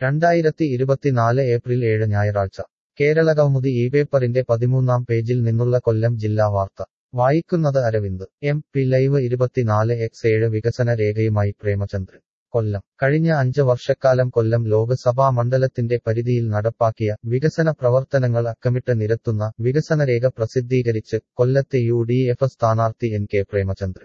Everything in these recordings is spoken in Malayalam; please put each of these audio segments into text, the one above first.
രണ്ടായിരത്തി ഇരുപത്തിനാല് ഏപ്രിൽ ഏഴ് ഞായറാഴ്ച കേരളകൗമുദി ഈ പേപ്പറിന്റെ പതിമൂന്നാം പേജിൽ നിന്നുള്ള കൊല്ലം ജില്ലാ വാർത്ത വായിക്കുന്നത് അരവിന്ദ് എം പി ലൈവ് ഇരുപത്തിനാല് എക്സ് ഏഴ് വികസന രേഖയുമായി പ്രേമചന്ദ്രൻ കൊല്ലം കഴിഞ്ഞ അഞ്ച് വർഷക്കാലം കൊല്ലം ലോക്സഭാ മണ്ഡലത്തിന്റെ പരിധിയിൽ നടപ്പാക്കിയ വികസന പ്രവർത്തനങ്ങൾ അക്കമിട്ട് നിരത്തുന്ന വികസനരേഖ പ്രസിദ്ധീകരിച്ച് കൊല്ലത്തെ യു ഡി എഫ് സ്ഥാനാർത്ഥി എൻ കെ പ്രേമചന്ദ്രൻ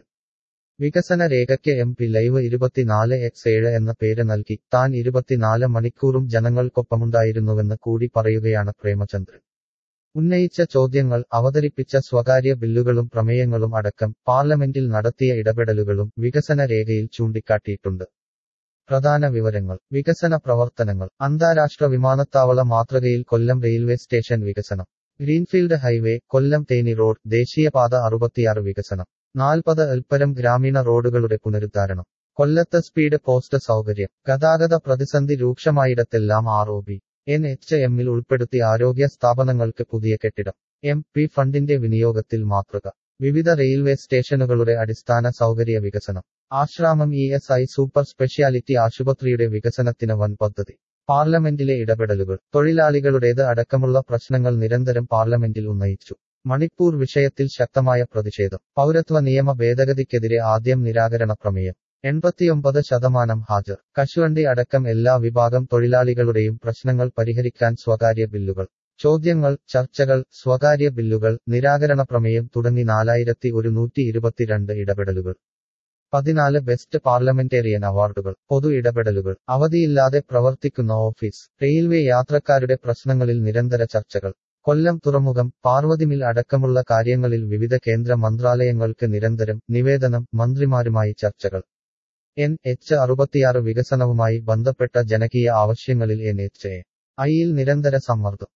വികസന രേഖയ്ക്ക് എം പി ലൈവ് ഇരുപത്തിനാല് എക്സ് ഏഴ് എന്ന പേര് നൽകി താൻ ഇരുപത്തിനാല് മണിക്കൂറും ജനങ്ങൾക്കൊപ്പമുണ്ടായിരുന്നുവെന്ന് കൂടി പറയുകയാണ് പ്രേമചന്ദ്രൻ ഉന്നയിച്ച ചോദ്യങ്ങൾ അവതരിപ്പിച്ച സ്വകാര്യ ബില്ലുകളും പ്രമേയങ്ങളും അടക്കം പാർലമെന്റിൽ നടത്തിയ ഇടപെടലുകളും വികസന രേഖയിൽ ചൂണ്ടിക്കാട്ടിയിട്ടുണ്ട് പ്രധാന വിവരങ്ങൾ വികസന പ്രവർത്തനങ്ങൾ അന്താരാഷ്ട്ര വിമാനത്താവള മാതൃകയിൽ കൊല്ലം റെയിൽവേ സ്റ്റേഷൻ വികസനം greenfield highway Kollam Theni road ദേശീയപാത അറുപത്തിയാറ് വികസനം നാൽപ്പത് അൽപ്പരം ഗ്രാമീണ റോഡുകളുടെ പുനരുദ്ധാരണം കൊല്ലത്ത് സ്പീഡ് പോസ്റ്റ് സൗകര്യം ഗതാഗത പ്രതിസന്ധി രൂക്ഷമായിടത്തെല്ലാം R O B N H എമ്മിൽ ഉൾപ്പെടുത്തി ആരോഗ്യ സ്ഥാപനങ്ങൾക്ക് പുതിയ കെട്ടിടം എം പി ഫണ്ടിന്റെ വിനിയോഗത്തിൽ മാതൃക വിവിധ റെയിൽവേ സ്റ്റേഷനുകളുടെ അടിസ്ഥാന സൗകര്യ വികസനം Asramam E S I super speciality ആശുപത്രിയുടെ വികസനത്തിന് വൻ പദ്ധതി പാർലമെന്റിലെ ഇടപെടലുകൾ തൊഴിലാളികളുടേത് അടക്കമുള്ള പ്രശ്നങ്ങൾ നിരന്തരം പാർലമെന്റിൽ ഉന്നയിച്ചു മണിപ്പൂർ വിഷയത്തിൽ ശക്തമായ പ്രതിഷേധം പൗരത്വ നിയമ ഭേദഗതിക്കെതിരെ ആദ്യം നിരാകരണ പ്രമേയം എൺപത്തിയൊമ്പത് ശതമാനം ഹാജർ കശുവണ്ടി അടക്കം എല്ലാ വിഭാഗം തൊഴിലാളികളുടെയും പ്രശ്നങ്ങൾ പരിഹരിക്കാൻ സ്വകാര്യ ബില്ലുകൾ ചോദ്യങ്ങൾ ചർച്ചകൾ സ്വകാര്യ ബില്ലുകൾ നിരാകരണ പ്രമേയം തുടങ്ങി നാലായിരത്തി ഒരുന്നൂറ്റി ഇരുപത്തിരണ്ട് ഇടപെടലുകൾ പതിനാല് ബെസ്റ്റ് പാർലമെന്റേറിയൻ അവാർഡുകൾ പൊതു ഇടപെടലുകൾ അവധിയില്ലാതെ പ്രവർത്തിക്കുന്ന ഓഫീസ് റെയിൽവേ യാത്രക്കാരുടെ പ്രശ്നങ്ങളിൽ നിരന്തര ചർച്ചകൾ കൊല്ലം തുറമുഖം പാർവതിമിൽ അടക്കമുള്ള കാര്യങ്ങളിൽ വിവിധ കേന്ദ്ര മന്ത്രാലയങ്ങൾക്ക് നിരന്തരം നിവേദനം മന്ത്രിമാരുമായി ചർച്ചകൾ എൻ എച്ച് അറുപത്തിയാറ് വികസനവുമായി ബന്ധപ്പെട്ട ജനകീയ ആവശ്യങ്ങളിൽ എൻ എച്ച് എ ഐയിൽ നിരന്തര സമ്മർദ്ദം